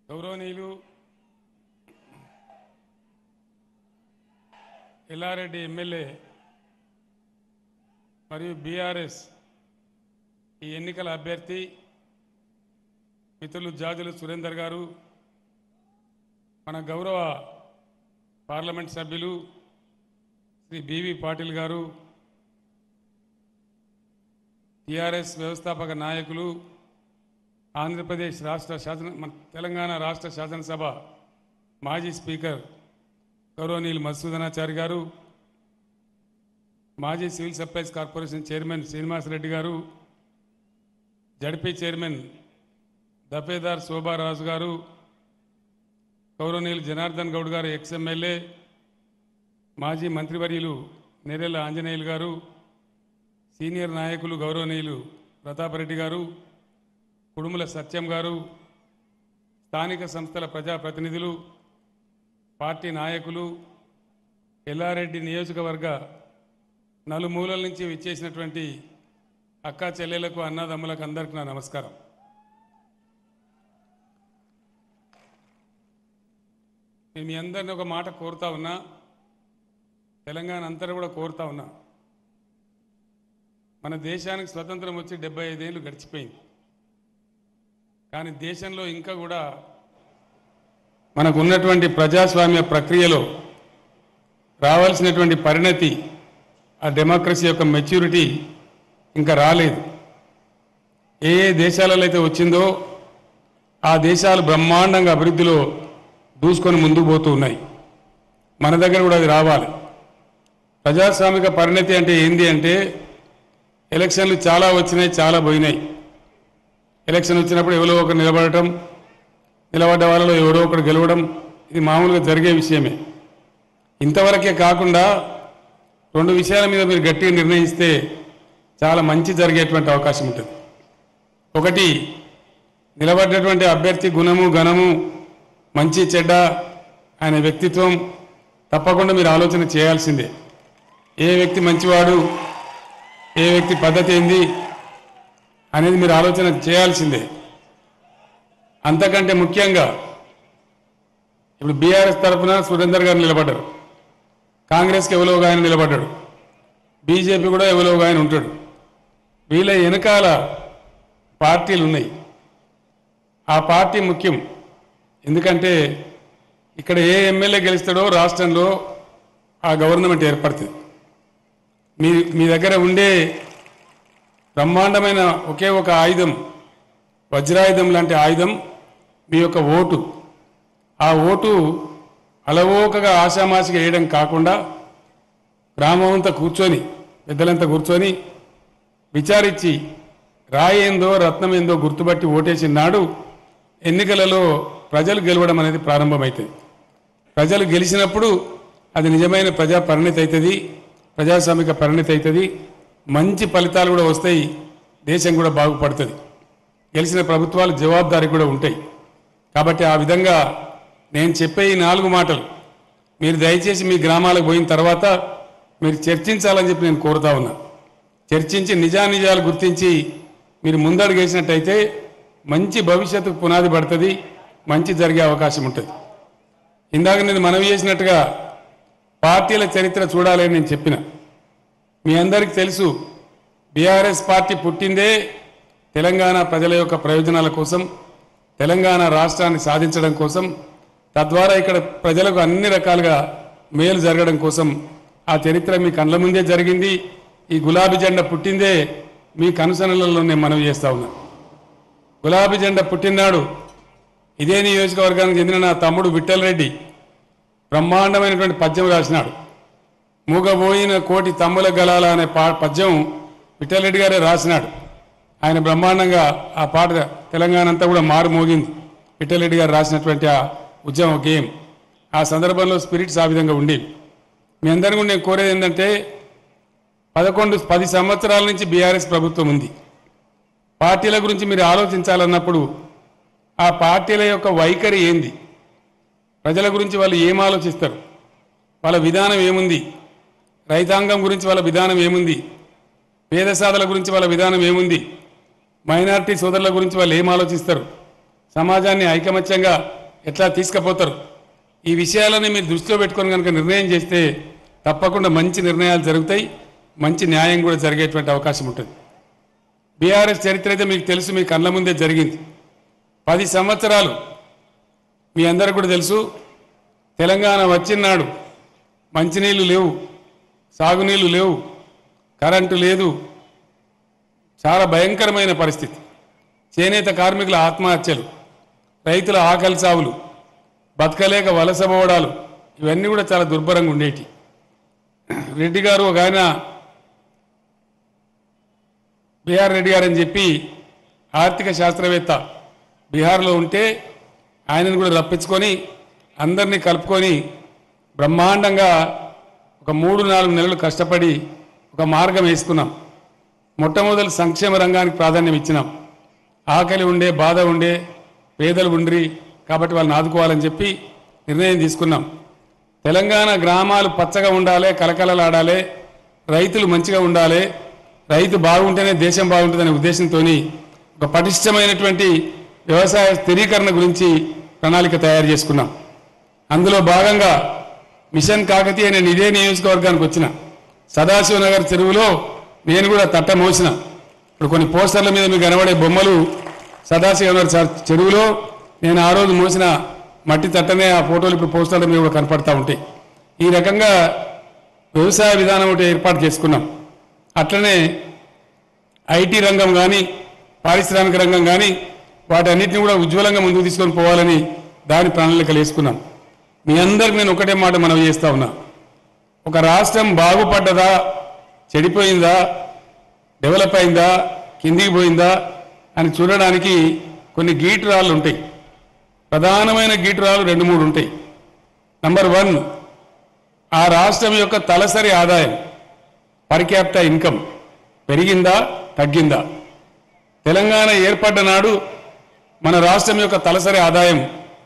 గౌరవనీయులు ఎల్లారెడ్డి ఎమ్మెల్యే మరియు బీఆర్ఎస్ ఈ ఎన్నికల అభ్యర్థి మిత్రులు జాజులు సురేందర్ గారు మన గౌరవ పార్లమెంట్ సభ్యులు శ్రీ బివి పాటిల్ గారు టిఆర్ఎస్ వ్యవస్థాపక నాయకులు ఆంధ్రప్రదేశ్ రాష్ట్ర శాసన మన తెలంగాణ రాష్ట్ర శాసనసభ మాజీ స్పీకర్ గౌరవనీయులు మధుసూదనాచారి గారు మాజీ civil supplies corporation chairman Srinivasa Reddy గారు జడ్పీ చైర్మన్ దఫేదార్ శోభారాజు గారు గౌరవనీయులు జనార్దన్ గౌడ్ గారు ఎక్స్ ఎమ్మెల్యే మాజీ మంత్రివర్యులు నెరెల ఆంజనేయులు గారు సీనియర్ నాయకులు గౌరవనీయులు ప్రతాపరెడ్డి గారు కుడుముల సత్యం గారు స్థానిక సంస్థల ప్రజాప్రతినిధులు పార్టీ నాయకులు ఎల్లారెడ్డి నియోజకవర్గ నలుమూలల నుంచి విచ్చేసినటువంటి అక్కా చెల్లెలకు అన్నదమ్ములకు అందరికీ నా నమస్కారం నేను మీ అందరిని ఒక మాట కోరుతా ఉన్నా తెలంగాణ అంతా కూడా కోరుతా ఉన్నా మన దేశానికి స్వతంత్రం వచ్చి డెబ్బై ఐదేళ్ళు గడిచిపోయింది కానీ దేశంలో ఇంకా కూడా మనకు ఉన్నటువంటి ప్రజాస్వామ్య ప్రక్రియలో రావాల్సినటువంటి పరిణతి ఆ డెమోక్రసీ యొక్క మెచ్యూరిటీ ఇంకా రాలేదు ఏ ఏ దేశాలలో అయితే వచ్చిందో ఆ దేశాలు బ్రహ్మాండంగా అభివృద్ధిలో దూసుకొని ముందుకు పోతూ ఉన్నాయి మన దగ్గర కూడా అది రావాలి ప్రజాస్వామిక పరిణతి అంటే ఏంది అంటే ఎలక్షన్లు చాలా వచ్చినాయి చాలా పోయినాయి ఎలక్షన్ వచ్చినప్పుడు ఎవరో ఒకరు నిలబడటం నిలబడ్డ వాళ్ళలో ఎవరో ఒకరు గెలవడం ఇది మామూలుగా జరిగే విషయమే ఇంతవరకే కాకుండా రెండు విషయాల మీద మీరు గట్టిగా నిర్ణయిస్తే చాలా మంచి జరిగేటువంటి అవకాశం ఉంటుంది ఒకటి నిలబడ్డటువంటి అభ్యర్థి గుణము ఘనము మంచి చెడ్డ ఆయన వ్యక్తిత్వం తప్పకుండా మీరు ఆలోచన చేయాల్సిందే ఏ వ్యక్తి మంచివాడు ఏ వ్యక్తి పద్ధతి ఏంది అనేది మీరు ఆలోచన చేయాల్సిందే అంతకంటే ముఖ్యంగా ఇప్పుడు బీఆర్ఎస్ తరఫున సురేందర్ గారు నిలబడ్డారు కాంగ్రెస్కి ఎవరో ఒక ఆయన నిలబడ్డాడు బీజేపీ కూడా ఎవరో ఒక ఆయన ఉంటాడు వీళ్ళ వెనకాల పార్టీలు ఉన్నాయి ఆ పార్టీ ముఖ్యం ఎందుకంటే ఇక్కడ ఏ ఎమ్మెల్యే గెలుస్తాడో రాష్ట్రంలో ఆ గవర్నమెంట్ ఏర్పడుతుంది మీ మీ దగ్గర ఉండే బ్రహ్మాండమైన ఒకే ఒక ఆయుధం వజ్రాయుధం లాంటి ఆయుధం మీ యొక్క ఓటు ఆ ఓటు అలవోకగా ఆశామాషిగా వేయడం కాకుండా గ్రామం అంతా కూర్చొని పెద్దలంతా కూర్చొని విచారించి రాయి ఏందో రత్నం ఏందో గుర్తుపట్టి ఓటేసిన నాడు ఎన్నికలలో ప్రజలు గెలవడం అనేది ప్రారంభమవుతుంది ప్రజలు గెలిచినప్పుడు అది నిజమైన ప్రజా పరిణతి అవుతుంది ప్రజాస్వామిక పరిణతి అవుతుంది మంచి ఫలితాలు కూడా వస్తాయి దేశం కూడా బాగుపడుతుంది గెలిచిన ప్రభుత్వాలు జవాబుదారీ కూడా ఉంటాయి కాబట్టి ఆ విధంగా నేను చెప్పే ఈ నాలుగు మాటలు మీరు దయచేసి మీ గ్రామాలకు పోయిన తర్వాత మీరు చర్చించాలని చెప్పి నేను కోరుతా ఉన్నా చర్చించి నిజానిజాలు గుర్తించి మీరు ముందడుగు వేసినట్టయితే మంచి భవిష్యత్తుకు పునాది పడుతుంది మంచి జరిగే అవకాశం ఉంటుంది ఇందాక నేను మనవి చేసినట్టుగా పార్టీల చరిత్ర చూడాలని నేను చెప్పిన మీ అందరికీ తెలుసు బీఆర్ఎస్ పార్టీ పుట్టిందే తెలంగాణ ప్రజల యొక్క ప్రయోజనాల కోసం తెలంగాణ రాష్ట్రాన్ని సాధించడం కోసం తద్వారా ఇక్కడ ప్రజలకు అన్ని రకాలుగా మేలు జరగడం కోసం ఆ చరిత్ర మీ కళ్ళ ముందే జరిగింది ఈ గులాబీ జెండా పుట్టిందే మీ కనుసనలలో నేను మనవి చేస్తా ఉన్నా గులాబీ జెండా పుట్టినాడు ఇదే నియోజకవర్గానికి చెందిన నా తమ్ముడు విఠల్ రెడ్డి బ్రహ్మాండమైనటువంటి పద్యం రాసినాడు మూగబోయిన కోటి తమ్ముల గలాల అనే పా పద్యం విఠల్ రెడ్డి గారే రాసినాడు ఆయన బ్రహ్మాండంగా ఆ పాట తెలంగాణ అంతా కూడా మారు మోగింది విఠల్ రెడ్డి గారు రాసినటువంటి ఆ ఉద్యమ గేమ్ ఆ సందర్భంలో స్పిరిట్స్ ఆ విధంగా ఉండేవి మీ అందరికీ కూడా నేను కోరేది ఏంటంటే పదకొండు పది సంవత్సరాల నుంచి బీఆర్ఎస్ ప్రభుత్వం ఉంది పార్టీల గురించి మీరు ఆలోచించాలన్నప్పుడు ఆ పార్టీల యొక్క వైఖరి ఏంది ప్రజల గురించి వాళ్ళు ఏం ఆలోచిస్తారు వాళ్ళ విధానం ఏముంది రైతాంగం గురించి వాళ్ళ విధానం ఏముంది పేద సాధల గురించి వాళ్ళ విధానం ఏముంది మైనారిటీ సోదరుల గురించి వాళ్ళు ఏం ఆలోచిస్తారు సమాజాన్ని ఐకమత్యంగా ఎట్లా తీసుకుపోతారు ఈ విషయాలని మీరు దృష్టిలో పెట్టుకొని కనుక నిర్ణయం చేస్తే తప్పకుండా మంచి నిర్ణయాలు జరుగుతాయి మంచి న్యాయం కూడా జరిగేటువంటి అవకాశం ఉంటుంది బీఆర్ఎస్ చరిత్ర అయితే మీకు తెలుసు మీ కళ్ళ ముందే జరిగింది పది సంవత్సరాలు మీ అందరికి కూడా తెలుసు తెలంగాణ వచ్చినాడు మంచినీళ్ళు లేవు సాగునీళ్ళు లేవు కరెంటు లేదు చాలా భయంకరమైన పరిస్థితి చేనేత కార్మికుల ఆత్మహత్యలు రైతుల ఆకలి చావులు బతకలేక వలసపోవడాలు ఇవన్నీ కూడా చాలా దుర్భరంగా ఉండేటి రెడ్డి గారు ఒక ఆయన బిఆర్ రెడ్డి గారు అని చెప్పి ఆర్థిక శాస్త్రవేత్త బీహార్లో ఉంటే ఆయనను కూడా రప్పించుకొని అందరినీ కలుపుకొని బ్రహ్మాండంగా ఒక మూడు నాలుగు నెలలు కష్టపడి ఒక మార్గం వేసుకున్నాం మొట్టమొదటి సంక్షేమ రంగానికి ప్రాధాన్యం ఇచ్చినాం ఆకలి ఉండే బాధ ఉండే పేదలు ఉండ్రి కాబట్టి వాళ్ళని ఆదుకోవాలని చెప్పి నిర్ణయం తీసుకున్నాం తెలంగాణ గ్రామాలు పచ్చగా ఉండాలి కలకలలాడాలి రైతులు మంచిగా ఉండాలి రైతు బాగుంటేనే దేశం బాగుంటుందనే ఉద్దేశంతో ఒక పటిష్టమైనటువంటి వ్యవసాయ స్థిరీకరణ గురించి ప్రణాళిక తయారు చేసుకున్నాం అందులో భాగంగా మిషన్ కాకతీయ నేను ఇదే నియోజకవర్గానికి వచ్చిన సదాశివనగర్ చెరువులో నేను కూడా తట్ట మోసిన ఇప్పుడు కొన్ని పోస్టర్ల మీద మీకు కనబడే బొమ్మలు సదాశివనగర్ చ- చెరువులో నేను ఆ రోజు మోసిన మట్టి తట్టనే ఆ ఫోటోలు ఇప్పుడు పోస్టర్ల మీద కూడా కనపడతా ఉంటాయి ఈ రకంగా వ్యవసాయ విధానం ఒకటి ఏర్పాటు చేసుకున్నాం అట్లనే ఐటీ రంగం కానీ పారిశ్రామిక రంగం కానీ వాటన్నిటిని కూడా ఉజ్వలంగా ముందుకు తీసుకొని పోవాలని దాని ప్రణాళికలు వేసుకున్నాం మీ అందరికి నేను ఒకటే మాట మనవి చేస్తా ఉన్నా ఒక రాష్ట్రం బాగుపడ్డదా చెడిపోయిందా డెవలప్ అయిందా కిందికి పోయిందా అని చూడడానికి కొన్ని గీటురాళ్ళు ఉంటాయి ప్రధానమైన గీటురాలు రెండు మూడు ఉంటాయి నంబర్ వన్ ఆ రాష్ట్రం యొక్క తలసరి ఆదాయం పర్ క్యాపిటల్ ఇన్కమ్ పెరిగిందా తగ్గిందా తెలంగాణ ఏర్పడ్డ నాడు మన రాష్ట్రం యొక్క తలసరి ఆదాయం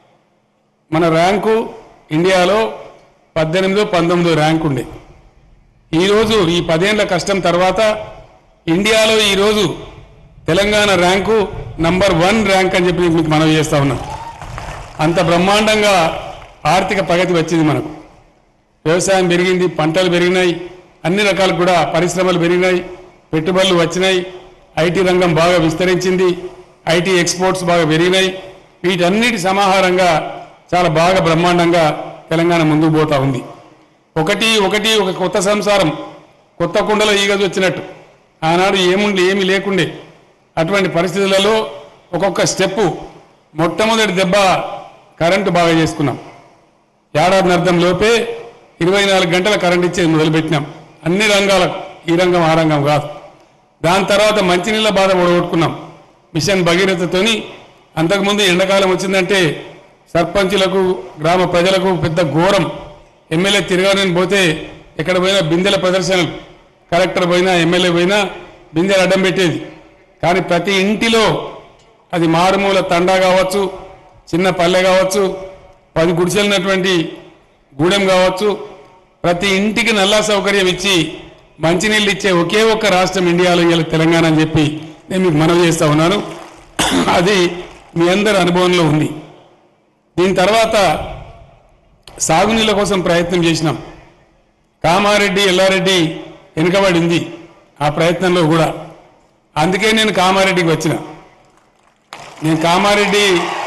మన ర్యాంకు ఇండియాలో పద్దెనిమిదో పంతొమ్మిదో ర్యాంక్ ఉండే ఈరోజు ఈ పదేళ్ల కష్టం తర్వాత ఇండియాలో ఈరోజు Telangana rank number one rank అని చెప్పి మీకు మనవి చేస్తా ఉన్నాం అంత బ్రహ్మాండంగా ఆర్థిక ప్రగతి వచ్చింది మనకు వ్యవసాయం పెరిగింది పంటలు పెరిగినాయి అన్ని రకాలు కూడా పరిశ్రమలు పెరిగినాయి పెట్టుబడులు వచ్చినాయి ఐటీ రంగం బాగా విస్తరించింది ఐటీ ఎక్స్పోర్ట్స్ బాగా పెరిగినాయి వీటన్నిటి సమాహారంగా చాలా బాగా బ్రహ్మాండంగా తెలంగాణ ముందుకు పోతా ఉంది ఒకటి ఒకటి ఒక కొత్త సంసారం కొత్త కుండలో ఈగదు వచ్చినట్టు ఆనాడు ఏముండి ఏమీ లేకుండే అటువంటి పరిస్థితులలో ఒక్కొక్క స్టెప్పు మొట్టమొదటి దెబ్బ కరెంటు బాగా చేసుకున్నాం ఏడాది అర్థం లోపే ఇరవై నాలుగు గంటల కరెంట్ ఇచ్చేది మొదలుపెట్టినాం అన్ని రంగాలకు ఈ రంగం ఆ రంగం కాదు దాని తర్వాత మంచినీళ్ళ బాధ ఓడగొట్టుకున్నాం మిషన్ భగీరథతోని అంతకుముందు ఎండాకాలం వచ్చిందంటే సర్పంచులకు గ్రామ ప్రజలకు పెద్ద ఘోరం ఎమ్మెల్యే తిరగాలని పోతే ఎక్కడ పోయినా బిందెల ప్రదర్శనలు కలెక్టర్ పోయినా ఎమ్మెల్యే పోయినా బిందెలు అడ్డం పెట్టేది కానీ ప్రతి ఇంటిలో అది మారుమూల తండా కావచ్చు చిన్న పల్లె కావచ్చు పది గుడిసెలున్నటువంటి గూడెం కావచ్చు ప్రతి ఇంటికి నల్లా సౌకర్యం ఇచ్చి మంచినీళ్ళు ఇచ్చే ఒకే ఒక్క రాష్ట్రం ఇండియాలో ఇవాళ తెలంగాణ అని చెప్పి నేను మీకు మనవి చేస్తా ఉన్నాను అది మీ అందరి అనుభవంలో ఉంది దీని తర్వాత సాగునీళ్ళ కోసం ప్రయత్నం చేసినాం కామారెడ్డి ఎల్లారెడ్డి వెనుకబడింది ఆ ప్రయత్నంలో కూడా అందుకే నేను కామారెడ్డికి వచ్చిన నేను కామారెడ్డి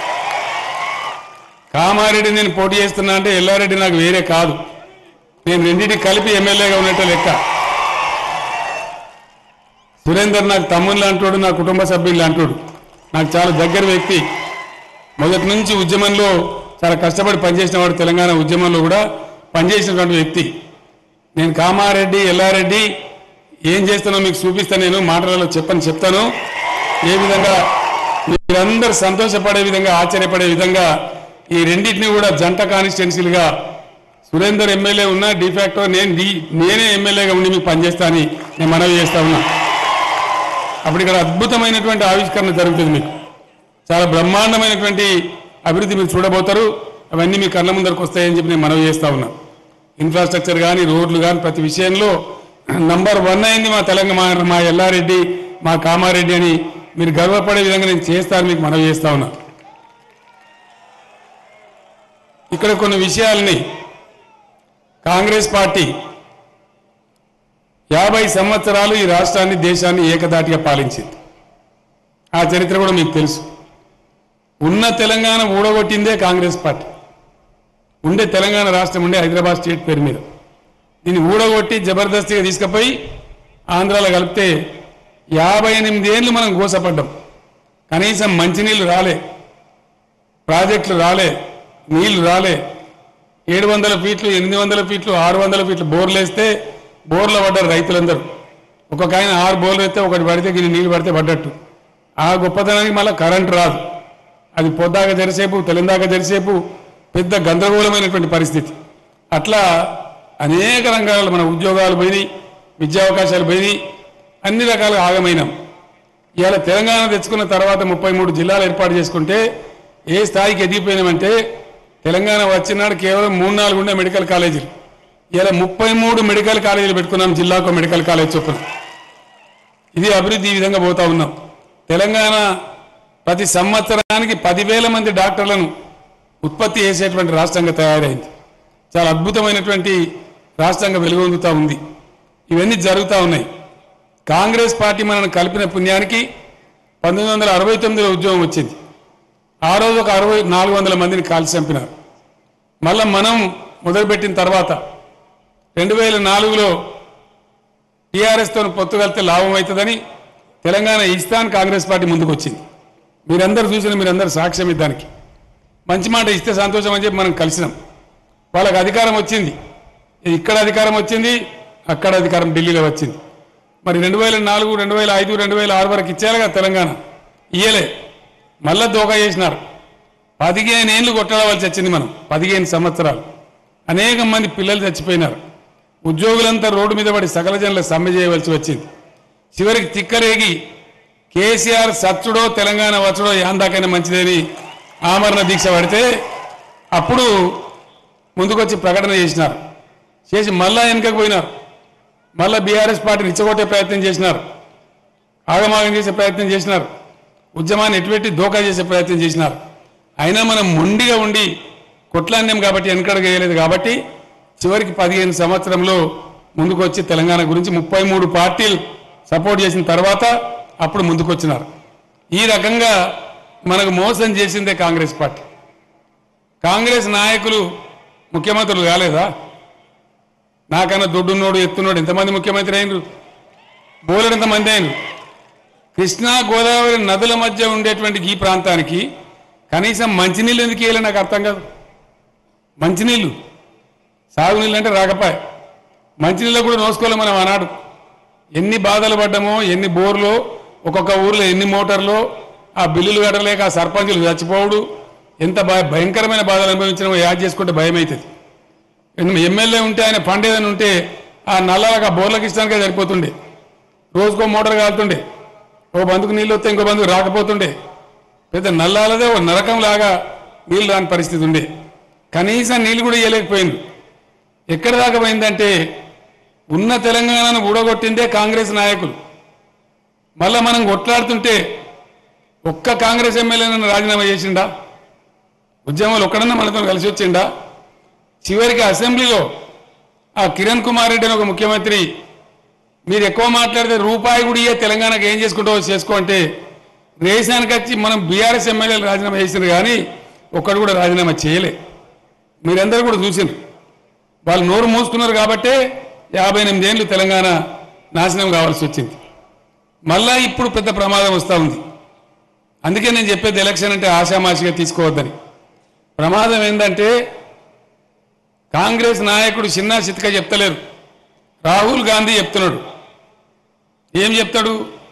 కామారెడ్డి నేను పోటీ చేస్తున్నా అంటే ఎల్లారెడ్డి నాకు వేరే కాదు నేను రెండింటికి కలిపి ఎమ్మెల్యేగా ఉన్నట్టు లెక్క సురేందర్ నాకు తమ్ముళ్ళు అంటాడు నా కుటుంబ సభ్యులు అంటాడు నాకు చాలా దగ్గర వ్యక్తి మొదటి నుంచి ఉద్యమంలో చాలా కష్టపడి పనిచేసిన వాడు తెలంగాణ ఉద్యమంలో కూడా పనిచేసినటువంటి వ్యక్తి నేను కామారెడ్డి ఎల్లారెడ్డి ఏం చేస్తానో మీకు చూపిస్తాను నేను మాటలలో చెప్పని చెప్తాను ఏ విధంగా మీరందరూ సంతోషపడే విధంగా ఆశ్చర్యపడే విధంగా ఈ రెండింటిని కూడా జంట కాన్స్టిట్యున్సీలుగా సురేందర్ ఎమ్మెల్యే ఉన్నా డిఫాక్టో నేను డి- నేనే ఎమ్మెల్యేగా ఉండి మీకు పనిచేస్తా అని నేను మనవి చేస్తా ఉన్నా అప్పుడు ఇక్కడ అద్భుతమైనటువంటి ఆవిష్కరణ జరుగుతుంది మీకు చాలా బ్రహ్మాండమైనటువంటి అభివృద్ధి మీరు చూడబోతారు అవన్నీ మీ కళ్ళ ముందరకు వస్తాయని చెప్పి నేను మనవి చేస్తా ఉన్నా ఇన్ఫ్రాస్ట్రక్చర్ కానీ రోడ్లు కానీ ప్రతి విషయంలో నంబర్ వన్ అయింది మా తెలంగాణ మా ఎల్లారెడ్డి మా కామారెడ్డి అని మీరు గర్వపడే విధంగా నేను చేస్తాను మీకు మనవి చేస్తా ఉన్నా ఇక్కడ కొన్ని విషయాల్ని కాంగ్రెస్ పార్టీ యాభై సంవత్సరాలు ఈ రాష్ట్రాన్ని దేశాన్ని ఏకదాటిగా పాలించింది ఆ చరిత్ర కూడా మీకు తెలుసు ఉన్న తెలంగాణ ఊడగొట్టిందే కాంగ్రెస్ పార్టీ ఉండే తెలంగాణ రాష్ట్రం ఉండే హైదరాబాద్ స్టేట్ పేరు మీద దీన్ని ఊడగొట్టి జబర్దస్తిగా తీసుకుపోయి ఆంధ్రాలో కలిపితే యాభై ఎనిమిది ఏళ్ళు మనం గోసపడ్డాం కనీసం మంచినీళ్ళు రాలే ప్రాజెక్టులు రాలే నీళ్లు రాలే ఏడు వందల ఫీట్లు ఎనిమిది వందల ఫీట్లు ఆరు వందల ఫీట్లు బోర్లు వేస్తే బోర్లు పడ్డారు రైతులందరూ ఒక్కొక్క ఆయన ఆరు బోర్లు వేస్తే ఒకటి పడితే గిన్నె నీళ్లు పడితే పడ్డట్టు ఆ గొప్పతనానికి మళ్ళీ కరెంట్ రాదు అది పొద్దాక జరిసేపు తెలందాక జరిసేపు పెద్ద గందరగోళమైనటువంటి పరిస్థితి అట్లా అనేక రంగాలలో మన ఉద్యోగాలు పోయినాయి విద్యా అవకాశాలు పోయినాయి అన్ని రకాలుగా ఆగమైనాం ఇవాళ తెలంగాణ తెచ్చుకున్న తర్వాత ముప్పై మూడు జిల్లాలు ఏర్పాటు చేసుకుంటే ఏ స్థాయికి ఎదిగిపోయినామంటే తెలంగాణ వచ్చినాడు కేవలం మూడు నాలుగు ఉండే మెడికల్ కాలేజీలు ఇలా ముప్పై మూడు మెడికల్ కాలేజీలు పెట్టుకున్నాం జిల్లాకు మెడికల్ కాలేజ్ చొప్పున ఇది అభివృద్ధి ఈ విధంగా పోతా ఉన్నాం తెలంగాణ ప్రతి సంవత్సరానికి పదివేల మంది డాక్టర్లను ఉత్పత్తి చేసేటువంటి రాష్ట్రంగా తయారైంది చాలా అద్భుతమైనటువంటి రాష్ట్రంగా వెలుగొందుతూ ఉంది ఇవన్నీ జరుగుతూ ఉన్నాయి కాంగ్రెస్ పార్టీ మనల్ని కలిపిన పుణ్యానికి పంతొమ్మిది వందల అరవై తొమ్మిదిలో ఉద్యోగం వచ్చింది ఆ రోజు ఒక అరవై నాలుగు వందల మందిని కాల్చి చంపినారు మళ్ళా మనం మొదలుపెట్టిన తర్వాత రెండు వేల నాలుగులో టీఆర్ఎస్తో పొత్తు కలిస్తే లాభం అవుతుందని తెలంగాణ ఇస్తాన్ కాంగ్రెస్ పార్టీ ముందుకు వచ్చింది మీరందరూ చూసిన మీరందరూ సాక్ష్యం దానికి మంచి మాట ఇస్తే సంతోషం అని చెప్పి మనం కలిసినాం వాళ్ళకి అధికారం వచ్చింది ఇక్కడ అధికారం వచ్చింది అక్కడ అధికారం ఢిల్లీలో వచ్చింది మరి రెండు వేల నాలుగు రెండు వేల ఐదు రెండు వేల ఆరు వరకు ఇచ్చేయాలిగా తెలంగాణ ఇయ్యలే మళ్ళా దోకా చేసినారు పదిహేను ఏళ్ళు కొట్టడవలసి వచ్చింది మనం పదిహేను సంవత్సరాలు అనేక మంది పిల్లలు చచ్చిపోయినారు ఉద్యోగులంతా రోడ్డు మీద పడి సకల జనుల సమ్మె చేయవలసి వచ్చింది చివరికి తిక్కరేగి కేసీఆర్ సచ్చుడో తెలంగాణ వచ్చడో యాందాకైనా మంచిదని ఆమరణ దీక్ష పడితే అప్పుడు ముందుకొచ్చి ప్రకటన చేసినారు చేసి మళ్ళా వెనుకకు పోయినారు మళ్ళా బీఆర్ఎస్ పార్టీని ఇచ్చగొట్టే ప్రయత్నం చేసినారు ఆగమాగం చేసే ప్రయత్నం చేసినారు ఉద్యమాన్ని ఎటుపెట్టి దోకా చేసే ప్రయత్నం చేసినారు అయినా మనం మొండిగా ఉండి కొట్లాన్యం కాబట్టి వెనకడగ వేయలేదు కాబట్టి చివరికి పదిహేను సంవత్సరంలో ముందుకు వచ్చి తెలంగాణ గురించి ముప్పై మూడు పార్టీలు సపోర్ట్ చేసిన తర్వాత అప్పుడు ముందుకు వచ్చినారు ఈ రకంగా మనకు మోసం చేసిందే కాంగ్రెస్ పార్టీ కాంగ్రెస్ నాయకులు ముఖ్యమంత్రులు కాలేదా నాకన్నా దొడ్డున్నోడు ఎత్తున్నోడు ఎంతమంది ముఖ్యమంత్రి అయినరు బోలెడు ఎంతమంది అయినరు కృష్ణా గోదావరి నదుల మధ్య ఉండేటువంటి ఈ ప్రాంతానికి కనీసం మంచినీళ్ళు ఎందుకు వేయలే నాకు అర్థం కాదు మంచినీళ్ళు సాగునీళ్ళు అంటే రాకపోయా మంచినీళ్ళు కూడా నోసుకోలే మనం ఆనాడు ఎన్ని బాధలు పడ్డామో ఎన్ని బోర్లు ఒక్కొక్క ఊర్లో ఎన్ని మోటార్లు ఆ బిల్లులు కట్టలేక ఆ సర్పంచులు చచ్చిపోవుడు ఎంత భయ- భయంకరమైన బాధలు అనుభవించినామో యాడ్ చేసుకుంటే భయం అవుతుంది ఎమ్మెల్యే ఉంటే ఆయన ఫండ్ ఏదైనా ఉంటే ఆ నల్లలకు ఆ బోర్లకు ఇష్టానికే సరిపోతుండే రోజుకో మోటార్ కాలుతుండే ఓ బందుకు నీళ్ళు వస్తే ఇంకో బందుకు రాకపోతుండే పెద్ద నల్లాలదే ఓ నరకం లాగా నీళ్ళు రాని పరిస్థితి ఉండే కనీసం నీళ్ళు కూడా ఇవ్వలేకపోయింది ఎక్కడ దాకా పోయిందంటే ఉన్న తెలంగాణను ఊడగొట్టిందే కాంగ్రెస్ నాయకులు మళ్ళా మనం కొట్లాడుతుంటే ఒక్క కాంగ్రెస్ ఎమ్మెల్యేనన్నా రాజీనామా చేసిండా ఉద్యమాలు ఒక్కడన్నా మనతో కలిసి వచ్చిండా చివరికి అసెంబ్లీలో ఆ కిరణ్ కుమార్ రెడ్డి అని ఒక ముఖ్యమంత్రి మీరు ఎక్కువ మాట్లాడితే రూపాయి కూడా ఇయ్యే తెలంగాణకు ఏం చేసుకుంటావో చేసుకో అంటే రేషానికి వచ్చి మనం బీఆర్ఎస్ ఎమ్మెల్యేలు రాజీనామా చేసినారు కానీ ఒక్కడు కూడా రాజీనామా చేయలే మీరందరూ కూడా చూసిండ్రు వాళ్ళు నోరు మూసుకున్నారు కాబట్టే యాభై ఎనిమిది ఏళ్ళు తెలంగాణ నాశనం కావాల్సి వచ్చింది మళ్ళా ఇప్పుడు పెద్ద ప్రమాదం వస్తూ ఉంది అందుకే నేను చెప్పేది ఎలక్షన్ అంటే ఆషామాషిగా తీసుకోవద్దని ప్రమాదం ఏంటంటే కాంగ్రెస్ నాయకుడు చిన్న చితక చెప్తలేరు రాహుల్ గాంధీ చెప్తున్నాడు ఏం చెప్తాడు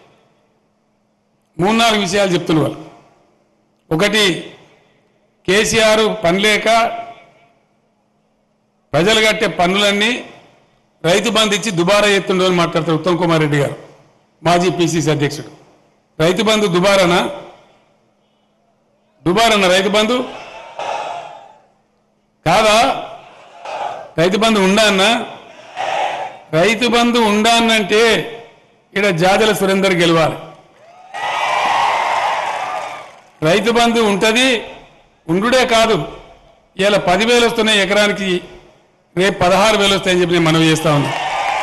మూడు నాలుగు విషయాలు చెప్తున్నారు వాళ్ళు ఒకటి కేసీఆర్ పని లేక ప్రజలు కట్టే పన్నులన్నీ రైతు బంధు ఇచ్చి దుబారా ఎత్తుండో అని మాట్లాడతారు ఉత్తమ్ కుమార్ రెడ్డి గారు మాజీ పిసిసి అధ్యక్షుడు రైతు బంధు దుబారానా దుబారన్న రైతు బంధు కాదా రైతు బంధు ఉండా అన్నా రైతు బంధు ఉండా అన్నంటే ఇక్కడ జాజల సురేందర్ గెలవాలి రైతు బంధు ఉంటది ఉండుడే కాదు ఇలా పదివేలు వస్తున్నాయి ఎకరానికి రేపు పదహారు వేలు వస్తాయని చెప్పి నేను మనవి చేస్తా ఉన్నా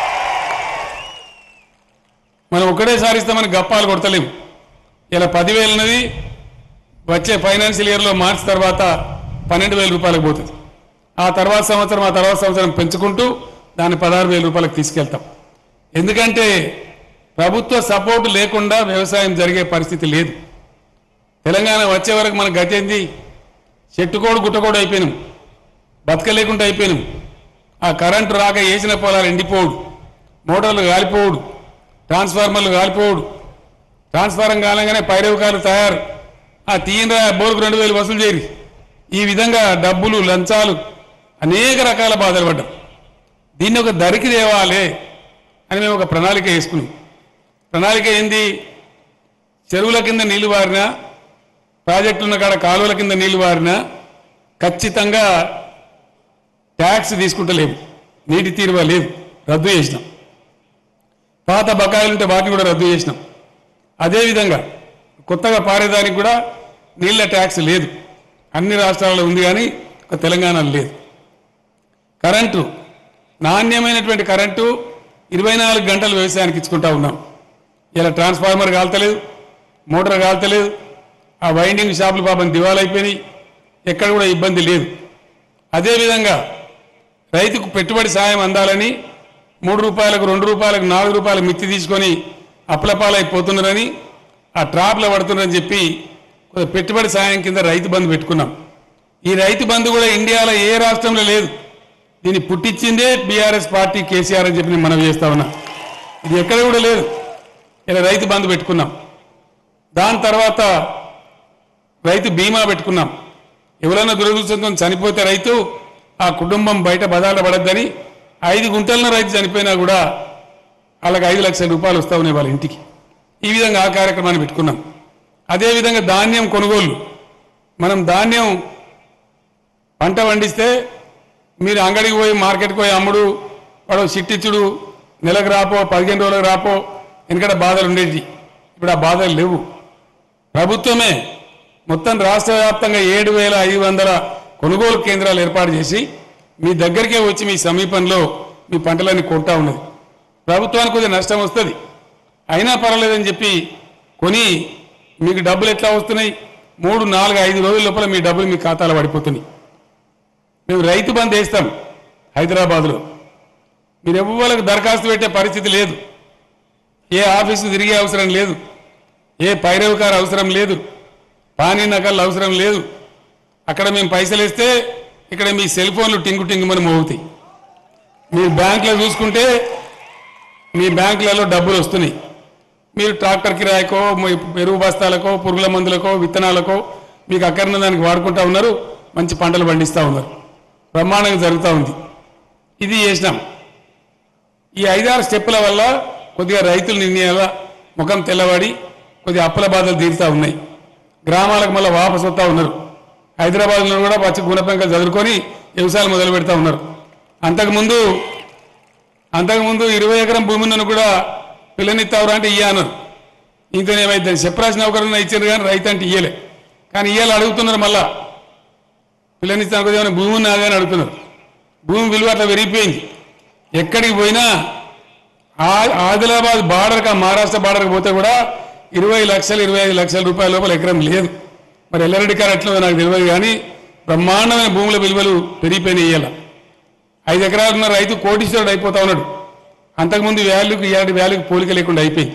మనం ఒకటేసారి ఇస్తామని గప్పాలు కొడతలేము ఇలా పదివేలు ఉన్నది వచ్చే ఫైనాన్షియల్ ఇయర్లో మార్చి తర్వాత పన్నెండు వేల రూపాయలకు పోతుంది ఆ తర్వాత సంవత్సరం ఆ తర్వాత సంవత్సరం పెంచుకుంటూ దాన్ని పదహారు వేల రూపాయలకు తీసుకెళ్తాం ఎందుకంటే ప్రభుత్వ సపోర్ట్ లేకుండా వ్యవసాయం జరిగే పరిస్థితి లేదు తెలంగాణ వచ్చే వరకు మన గతి ఏంది చెట్టుకోడు గుట్టకోడు అయిపోయినాం బతకలేకుండా అయిపోయినాం ఆ కరెంటు రాక వేసిన పొలాలు ఎండిపోవుడు మోటార్లు కాలిపోవుడు ట్రాన్స్ఫార్మర్లు కాలిపోవుడు ట్రాన్స్ఫారం కాలంగానే పైరవకాలు తయారు ఆ తీయన బోరుకు రెండు వేలు వసూలు చేయరు ఈ విధంగా డబ్బులు లంచాలు అనేక రకాల బాధలు పడ్డాం దీన్ని ఒక దరికి తేవాలి అని మేము ఒక ప్రణాళిక వేసుకున్నాం ప్రణాళిక ఏంది చెరువుల కింద నీళ్లు వారినా ప్రాజెక్టులు ఉన్న కాడ కాలువల కింద నీళ్లు వారినా ఖచ్చితంగా ట్యాక్స్ తీసుకుంటలేము నీటి తీరువ లేదు రద్దు చేసినాం పాత బకాయిలు ఉంటే వాటిని కూడా రద్దు చేసినాం అదేవిధంగా కొత్తగా పారేదానికి కూడా నీళ్ల ట్యాక్స్ లేదు అన్ని రాష్ట్రాల్లో ఉంది కానీ ఒక తెలంగాణలో లేదు కరెంటు నాణ్యమైనటువంటి కరెంటు ఇరవై నాలుగు గంటలు వ్యవసాయానికి ఇచ్చుకుంటా ఉన్నాం ఇలా ట్రాన్స్ఫార్మర్ కాల్తలేదు మోటార్ కాల్తలేదు ఆ వైండింగ్ షాపులు పాపం దివాలైపోయినాయి ఎక్కడ కూడా ఇబ్బంది లేదు అదేవిధంగా రైతుకు పెట్టుబడి సాయం అందాలని మూడు రూపాయలకు రెండు రూపాయలకు నాలుగు రూపాయలకు మిత్తి తీసుకొని అప్లపాలైపోతున్నారని ఆ ట్రాప్లో పడుతున్నారని చెప్పి కొంత పెట్టుబడి సాయం కింద రైతు బంధు పెట్టుకున్నాం ఈ రైతు బంధు కూడా ఇండియాలో ఏ రాష్ట్రంలో లేదు దీన్ని పుట్టించిందే బీఆర్ఎస్ పార్టీ కేసీఆర్ అని చెప్పి నేను మనవి చేస్తా ఉన్నా ఇది ఎక్కడ కూడా లేదు ఇలా రైతు బంధు పెట్టుకున్నాం దాని తర్వాత రైతు బీమా పెట్టుకున్నాం ఎవరైనా దురదృష్టంతో చనిపోతే రైతు ఆ కుటుంబం బయట బదాల పడద్దని ఐదు గుంటలను రైతు చనిపోయినా కూడా వాళ్ళకి ఐదు లక్షల రూపాయలు వస్తా ఉన్నాయి వాళ్ళ ఇంటికి ఈ విధంగా ఆ కార్యక్రమాన్ని పెట్టుకున్నాం అదేవిధంగా ధాన్యం కొనుగోలు మనం ధాన్యం పంట పండిస్తే మీరు అంగడికి పోయి మార్కెట్కి పోయి అమ్ముడు వాడు సిట్టిచ్చుడు నెలకు రాపో పదిహేను రోజులకు రాపో ఎందుకంటే బాధలు ఉండేవి ఇప్పుడు ఆ బాధలు లేవు ప్రభుత్వమే మొత్తం రాష్ట్ర వ్యాప్తంగా ఏడు వేల ఐదు వందల కొనుగోలు కేంద్రాలు ఏర్పాటు చేసి మీ దగ్గరికే వచ్చి మీ సమీపంలో మీ పంటలన్నీ కొంటా ఉన్నది ప్రభుత్వానికి కొద్దిగా నష్టం వస్తుంది అయినా పర్వాలేదని చెప్పి కొని మీకు డబ్బులు ఎట్లా వస్తున్నాయి మూడు నాలుగు ఐదు రోజుల లోపల మీ డబ్బులు మీ ఖాతాలో పడిపోతున్నాయి మేము రైతు బంద్ వేస్తాం హైదరాబాద్లో మీరు ఎవ్వరికి దరఖాస్తు పెట్టే పరిస్థితి లేదు ఏ ఆఫీసు తిరిగే అవసరం లేదు ఏ పైరవకారు అవసరం లేదు పానీ నకళ్ళు అవసరం లేదు అక్కడ మేము పైసలు ఇస్తే ఇక్కడ మీ సెల్ ఫోన్లు టింగు టింగుమని మోగుతాయి మీ బ్యాంకులో చూసుకుంటే మీ బ్యాంకులలో డబ్బులు వస్తున్నాయి మీరు ట్రాక్టర్ కిరాయికో మీ ఎరువు బస్తాలకో పురుగుల మందులకో విత్తనాలకో మీకు అక్కర్న దానికి వాడుకుంటా ఉన్నారు మంచి పంటలు పండిస్తూ ఉన్నారు బ్రహ్మాండంగా జరుగుతూ ఉంది ఇది చేసినాం ఈ ఐదారు స్టెప్పుల వల్ల కొద్దిగా రైతుల నిర్ణయాల ముఖం తెల్లవాడి కొద్దిగా అప్పుల బాధలు తీరుతా ఉన్నాయి గ్రామాలకు మళ్ళీ వాపసు వస్తూ ఉన్నారు హైదరాబాద్లో కూడా పచ్చి గుణపెంకలు చదువుకొని వ్యవసాయాలు మొదలు పెడతా ఉన్నారు అంతకుముందు అంతకుముందు ఇరవై ఎకరం భూమి ఉన్నను కూడా పిల్లనిస్తావురా అంటే ఇయ్య అన్నారు ఇంతనేమైతే చెప్పరాసిన ఒకరిని ఇచ్చారు కానీ రైతు అంటే ఇయ్యలే కానీ ఇయ్యాలి అడుగుతున్నారు మళ్ళా పిల్లనిస్తాను కొద్దిగా ఏమైనా భూమి ఉన్నదా అని అడుగుతున్నారు భూమి విలువ అట్లా పెరిగిపోయింది ఎక్కడికి పోయినా ఆ- ఆదిలాబాద్ బార్డర్కి మహారాష్ట్ర బార్డర్కి పోతే కూడా ఇరవై లక్షలు ఇరవై ఐదు లక్షల రూపాయల లోపల ఎకరం లేదు మరి ఎల్లారెడ్డి గారు ఎట్లా నాకు తెలియదు కానీ బ్రహ్మాండమైన భూముల విలువలు పెరిగిపోయినాయి ఇయ్యాల ఐదు ఎకరాలు ఉన్న రైతు కోటీశ్వరుడు అయిపోతా ఉన్నాడు అంతకుముందు వాల్యూకి ఇలాంటి వాల్యూకి పోలిక లేకుండా అయిపోయింది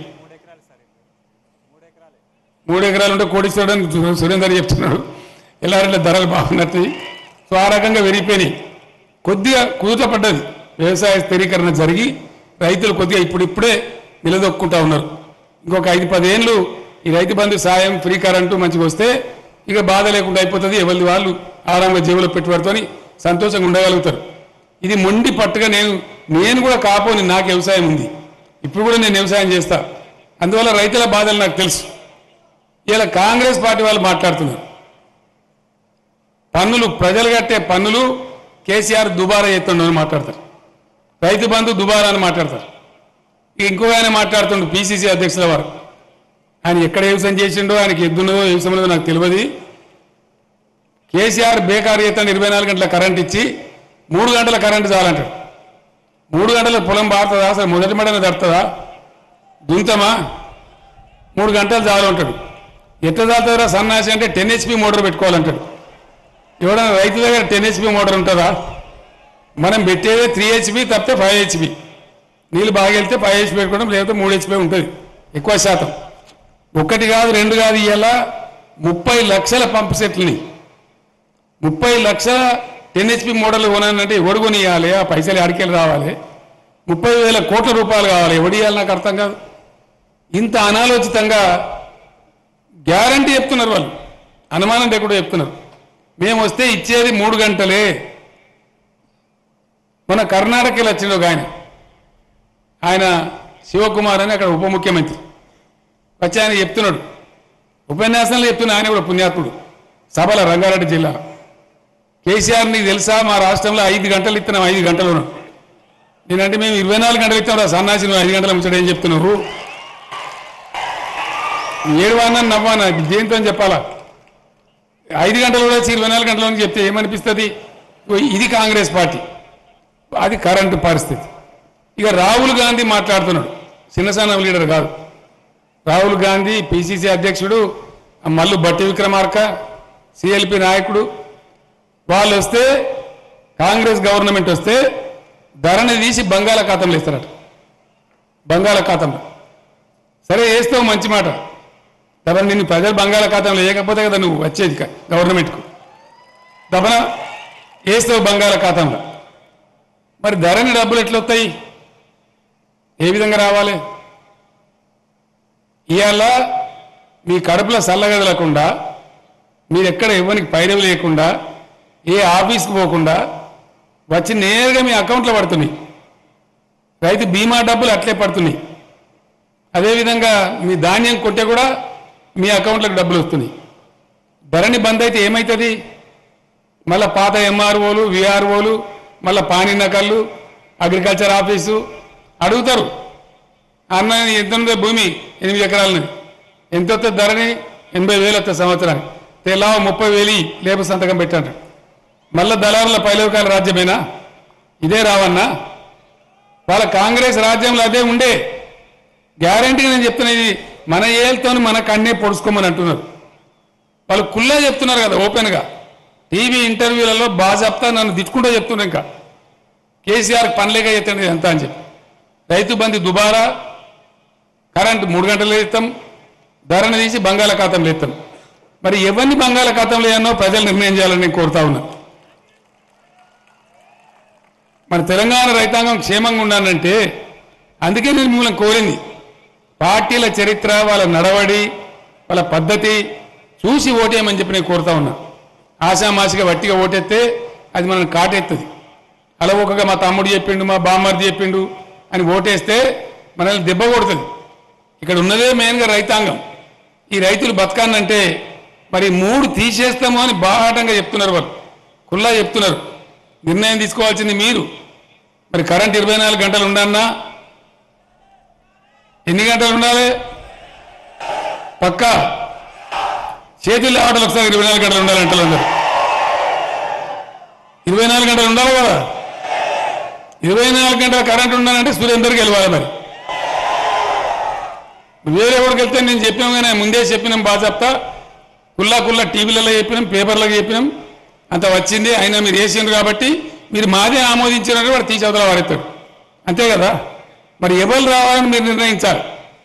మూడు ఎకరాలు ఉంటే కోటీశ్వరుడు అని సు- సురేందర్ చెప్తున్నాడు ఎల్లారెడ్డి ధరలు బాగున్నట్టు సో ఆ రకంగా పెరిగిపోయినాయి కొద్దిగా కుదుట పడ్డది వ్యవసాయ స్థిరీకరణ జరిగి రైతులు కొద్దిగా ఇప్పుడిప్పుడే నిలదొక్కుంటా ఉన్నారు ఇంకొక ఐదు పదేళ్ళు ఈ రైతు బంధు సాయం ఫ్రీ కరెంటు మంచిగా వస్తే ఇక బాధ లేకుండా అయిపోతుంది ఎవరి వాళ్ళు ఆరాంగా జేబులో పెట్టుబడితోని సంతోషంగా ఉండగలుగుతారు ఇది మొండి పట్టుగా నేను నేను కూడా కాపోని నాకు వ్యవసాయం ఉంది ఇప్పుడు కూడా నేను వ్యవసాయం చేస్తా అందువల్ల రైతుల బాధలు నాకు తెలుసు ఇలా కాంగ్రెస్ పార్టీ వాళ్ళు మాట్లాడుతున్నారు పన్నులు ప్రజలు కట్టే పన్నులు కేసీఆర్ దుబారా ఎత్తుండని మాట్లాడతారు రైతు బంధు దుబారా అని మాట్లాడతారు ఇంకో ఆయన మాట్లాడుతుండు పిసిసి అధ్యక్షుల వారు ఆయన ఎక్కడ వ్యవసాయం చేసిండో ఆయనకి ఎద్దున్నదో వ్యవసాయం ఉన్నదో నాకు తెలియదు కేసీఆర్ బేకారు చేస్తాడు ఇరవై నాలుగు గంటల కరెంట్ ఇచ్చి మూడు గంటల కరెంటు చాలంటాడు మూడు గంటల పొలం బారుతుందా అసలు మొదటి మడన తడుతుందా దుంతమా మూడు గంటలు చాలు ఉంటాడు ఎట్లా చాలుతుందా సన్నాసి అంటే టెన్ హెచ్పి మోటార్ పెట్టుకోవాలంటాడు ఎవడన్నా రైతు దగ్గర టెన్ హెచ్పి మోటార్ ఉంటుందా మనం పెట్టేదే త్రీ హెచ్పి తప్పితే ఫైవ్ హెచ్పి నీళ్ళు బాగా వెళ్తే ఫైవ్ హెచ్పి పెట్టుకోవడం లేకపోతే మూడు హెచ్పి ఉంటుంది ఎక్కువ శాతం ఒకటి కాదు రెండు కాదు ఇవాళ ముప్పై లక్షల పంప్ సెట్లని ముప్పై లక్షల టెన్ హెచ్పి మోడల్ కొనాలంటే ఎవడు కొనియాలి ఆ పైసలు అడికెళ్ళి రావాలి ముప్పై వేల కోట్ల రూపాయలు కావాలి ఎవడు ఇవ్వాలి నాకు అర్థం కాదు ఇంత అనాలోచితంగా గ్యారంటీ చెప్తున్నారు వాళ్ళు అనుమానం లేకుండా చెప్తున్నారు మేము వస్తే ఇచ్చేది మూడు గంటలే మన కర్ణాటకలో వచ్చిండు ఒక ఆయన ఆయన శివకుమార్ అని అక్కడ ఉప ముఖ్యమంత్రి వచ్చి ఆయన చెప్తున్నాడు ఉపన్యాసంలో చెప్తున్న ఆయన కూడా పుణ్యాత్ముడు సభల రంగారెడ్డి జిల్లా కేసీఆర్ నీకు తెలుసా మా రాష్ట్రంలో ఐదు గంటలు ఇస్తున్నాం ఐదు గంటలు నేనంటే మేము ఇరవై నాలుగు గంటలు ఇస్తాం రా సన్నాసి నువ్వు ఐదు గంటల ముచ్చట ఏం చెప్తున్నావు ఏడు వాడినా నవ్వానా దేంతో చెప్పాలా ఐదు గంటలు కూడా వచ్చి ఇరవై నాలుగు గంటల నుంచి చెప్తే ఏమనిపిస్తుంది ఓ ఇది కాంగ్రెస్ పార్టీ అది కరెంటు పరిస్థితి ఇక రాహుల్ గాంధీ మాట్లాడుతున్నాడు చిన్నసాన లీడర్ కాదు రాహుల్ గాంధీ పిసిసి అధ్యక్షుడు ఆ మల్లు బట్టి విక్రమార్క సిఎల్పి నాయకుడు వాళ్ళు వస్తే కాంగ్రెస్ గవర్నమెంట్ వస్తే ధరని తీసి బంగాళాఖాతంలో ఇస్తారట బంగాళాఖాతంలో సరే వేస్తావు మంచి మాట తప్ప నిన్ను ప్రజలు బంగాళాఖాతంలో వేయకపోతే కదా నువ్వు వచ్చేది క- గవర్నమెంట్కు తపన వేస్తావు బంగాళాఖాతంలో మరి ధరని డబ్బులు ఎట్లా వస్తాయి ఏ విధంగా రావాలి ఇవాళ మీ కడుపులో చల్లగదలకుండా మీరు ఎక్కడ ఇవ్వనికి పైరవి లేకుండా ఏ ఆఫీస్కి పోకుండా వచ్చి నేరుగా మీ అకౌంట్లో పడుతున్నాయి రైతు బీమా డబ్బులు అట్లే పడుతున్నాయి అదేవిధంగా మీ ధాన్యం కొంటే కూడా మీ అకౌంట్లకు డబ్బులు వస్తున్నాయి ధరణి బంద్ అయితే ఏమవుతుంది మళ్ళా పాత ఎంఆర్ఓలు విఆర్ఓలు మళ్ళా పాని నకళ్ళు అగ్రికల్చర్ ఆఫీసు అడుగుతారు అన్న ఎంత ఉందో భూమి ఎనిమిది ఎకరాలని ఎంత వస్తుంది ధరని ఎనభై వేలు వస్తుంది సంవత్సరానికి తెలావ ముప్పై వేలు లేబు సంతకం పెట్టండి మళ్ళా దళారుల పైలవకాల రాజ్యమేనా ఇదే రావన్నా వాళ్ళ కాంగ్రెస్ రాజ్యంలో అదే ఉండే గ్యారంటీగా నేను చెప్తున్నది మన ఏళ్ళతో మన కన్నే పొడుచుకోమని అంటున్నారు వాళ్ళు కుల్లా చెప్తున్నారు కదా ఓపెన్గా టీవీ ఇంటర్వ్యూలలో బాగా చెప్తా నన్ను తిట్టుకుంటూ చెప్తున్నారు ఇంకా కేసీఆర్ పనిలేక చెప్తాడు ఎంత అని చెప్పి రైతు బంధు దుబారా కరెంటు మూడు గంటలు ఇస్తాం ధరను తీసి బంగాళాఖాతంలో ఇస్తాం మరి ఎవరిని బంగాళాఖాతంలో ఏమో ప్రజలు నిర్ణయం చేయాలని నేను కోరుతా ఉన్నా మన తెలంగాణ రైతాంగం క్షేమంగా ఉండాలంటే అందుకే నేను మిమ్మల్ని కోరింది పార్టీల చరిత్ర వాళ్ళ నడవడి వాళ్ళ పద్ధతి చూసి ఓటేయమని చెప్పి నేను కోరుతా ఉన్నా ఆశామాసిగా వట్టిగా ఓటేస్తే అది మనల్ని కాటెత్తది అలవోకగా మా తమ్ముడు చెప్పిండు మా బామ్మర్ది చెప్పిండు అని ఓటేస్తే మనల్ని దెబ్బ కొడుతుంది ఇక్కడ ఉన్నదే మెయిన్గా రైతాంగం ఈ రైతులు బతకానంటే మరి మూడు తీసేస్తాము అని బాహాటంగా చెప్తున్నారు వాళ్ళు కుల్లా చెప్తున్నారు నిర్ణయం తీసుకోవాల్సింది మీరు మరి కరెంట్ ఇరవై నాలుగు గంటలు ఉండన్నా ఎన్ని గంటలు ఉండాలి పక్కా చేతుల్లో ఆటలు ఒకసారి ఇరవై నాలుగు గంటలు ఉండాలి అంటలు అందరు ఇరవై నాలుగు గంటలు ఉండాలి కదా ఇరవై నాలుగు గంటల కరెంట్ ఉండాలంటే సురేందర్కి వెళ్ళాలి మరి వేరే ఎవరికి వెళ్తే నేను చెప్పాం కానీ ముందే చెప్పినాం బాగా చెప్తా కుల్లా కుల్లా టీవీలలో చెప్పినాం పేపర్లకు చెప్పినాం అంత వచ్చింది అయినా మీరు వేసిండ్రు కాబట్టి మీరు మాదే ఆమోదించినారు వాడు తీసి అవతల వారెత్తాడు అంతే కదా మరి ఎవరు రావాలని మీరు నిర్ణయించాలి